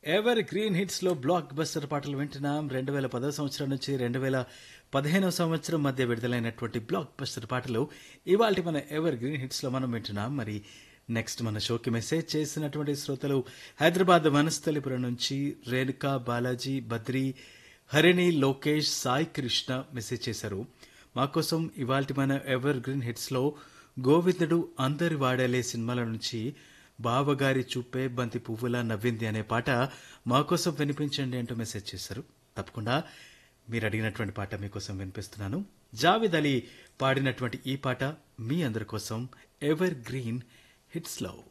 ever evergreen hits లో blockbuster పాటలు వింటున్నాం రెండు వేల పదో సంవత్సరం నుంచి రెండు వేల పదిహేనవ సంవత్సరం మధ్య విడుదలైనటువంటి బ్లాక్ బస్టర్ పాటలు ఇవాళ మన ఎవర్ గ్రీన్ హిట్స్ లో మనం వింటున్నాం మరి నెక్స్ట్ మన షోకి మెసేజ్ చేసినటువంటి శ్రోతలు హైదరాబాద్ వనస్థలిపురం నుంచి రేణుకా బాలాజీ బద్రి హరిణి లోకేష్ సాయి కృష్ణ మెసేజ్ చేశారు మా కోసం ఇవాళ మన ఎవర్ గ్రీన్ హిట్స్ లో గోవిందుడు అందరి వాడలే సినిమాల నుంచి బావగారి చూపే బంతి పువ్వులా నవ్వింది అనే పాట మా కోసం వినిపించండి అంటూ మెసేజ్ చేశారు తప్పకుండా మీరు అడిగినటువంటి పాట మీకోసం వినిపిస్తున్నాను జావేద్ అలీ పాడినటువంటి ఈ పాట మీ అందరి కోసం ఎవర్ గ్రీన్ హిట్స్ లవ్